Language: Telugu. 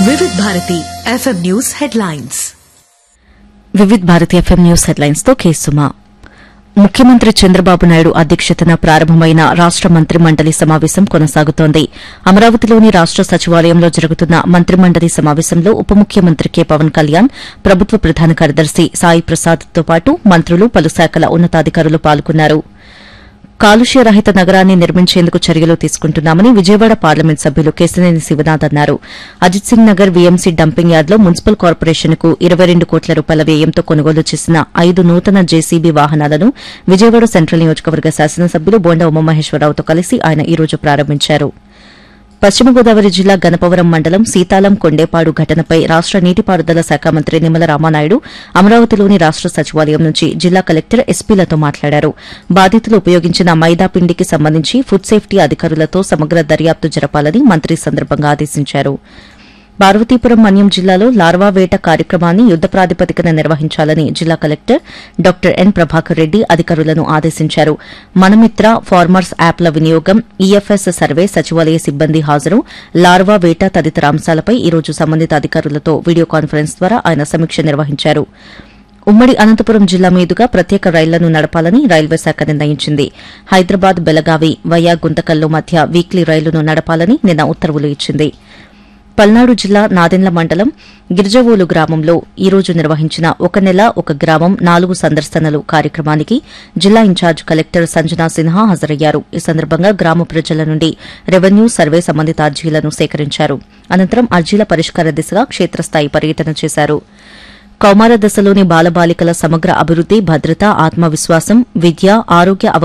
Vividh Bharati FM news headlines Vividh Bharati FM news headlines తో కేసుమా ముఖ్యమంత్రి చంద్రబాబు నాయుడు అధ్యక్షతన ప్రారంభమైన రాష్ట మంత్రి మండలి సమావేశం కొనసాగుతోంది అమరావతిలోని రాష్ట సచివాలయంలో జరుగుతున్న మంత్రి మండలి సమావేశంలో ఉప ముఖ్యమంత్రి కె పవన్ కళ్యాణ్ ప్రభుత్వ ప్రధాన కార్యదర్శి సాయి ప్రసాద్ తో పాటు మంత్రులు పలు శాఖల ఉన్నతాధికారులు పాల్గొన్నారు కాలుష్య రహిత నగరాన్ని నిర్మించేందుకు చర్యలు తీసుకుంటున్నామని విజయవాడ పార్లమెంట్ సభ్యులు కేశినేని శివనాథ్ అన్నారు అజిత్ సింగ్ నగర్ వీఎంసీ డంపింగ్ యార్డులో మున్సిపల్ కార్పొరేషన్ కు ఇరవై రెండు కోట్ల రూపాయల వ్యయంతో కొనుగోలు చేసిన ఐదు నూతన జేసీబీ వాహనాలను విజయవాడ సెంట్రల్ నియోజకవర్గ శాసనసభ్యులు బోండా ఉమామహేశ్వరరావుతో కలిసి ఆయన ఈ రోజు ప్రారంభించారు పశ్చిమ గోదావరి జిల్లా గణపవరం మండలం సీతాలం కొండేపాడు ఘటనపై రాష్ట నీటిపారుదల శాఖ మంత్రి నిమ్మల రామానాయుడు అమరావతిలోని రాష్ట సచివాలయం నుంచి జిల్లా కలెక్టర్ ఎస్పీలతో మాట్లాడారు బాధితులు ఉపయోగించిన మైదా పిండికి సంబంధించి ఫుడ్ సేఫ్టీ అధికారులతో సమగ్ర దర్యాప్తు జరపాలని మంత్రి ఈ సందర్భంగా ఆదేశించారు పార్వతీపురం మన్యం జిల్లాలో లార్వా వేట కార్యక్రమాన్ని యుద్ద ప్రాతిపదికన నిర్వహించాలని జిల్లా collector doctor N Prabhakar Reddy అధికారులను ఆదేశించారు మనమిత్ర ఫార్మర్స్ యాప్ల వినియోగం ఈఎఫ్ఎస్ సర్వే సచివాలయ సిబ్బంది హాజరు లార్వా వేట తదితర అంశాలపై ఈ రోజు సంబంధిత అధికారులతో వీడియో కాన్ఫరెన్స్ ద్వారా ఆయన సమీక్ష నిర్వహించారు ఉమ్మడి అనంతపురం జిల్లా మీదుగా ప్రత్యేక రైళ్లను నడపాలని రైల్వే శాఖ నిర్ణయించింది హైదరాబాద్ బెలగావి వయా గుంతకల్లు మధ్య వీక్లీ రైలును నడపాలని నిన్న ఉత్తర్వులు ఇచ్చింది పల్నాడు జిల్లా నాదెండ్ల మండలం గిరిజవోలు గ్రామంలో ఈ రోజు నిర్వహించిన ఒక నెల ఒక గ్రామం నాలుగు సందర్శనలు కార్యక్రమానికి జిల్లా ఇన్ఛార్జ్ కలెక్టర్ సంజనా సిన్హా హాజరయ్యారు ఈ సందర్భంగా గ్రామ ప్రజల నుండి రెవెన్యూ సర్వే సంబంధిత అర్జీలను సేకరించారు అనంతరం అర్జీల పరిష్కార దిశగా క్షేత్రస్థాయి పర్యటన చేశారు కౌమార దశలోని బాలబాలికల సమగ్ర అభివృద్ది భద్రత ఆత్మవిశ్వాసం విద్య ఆరోగ్య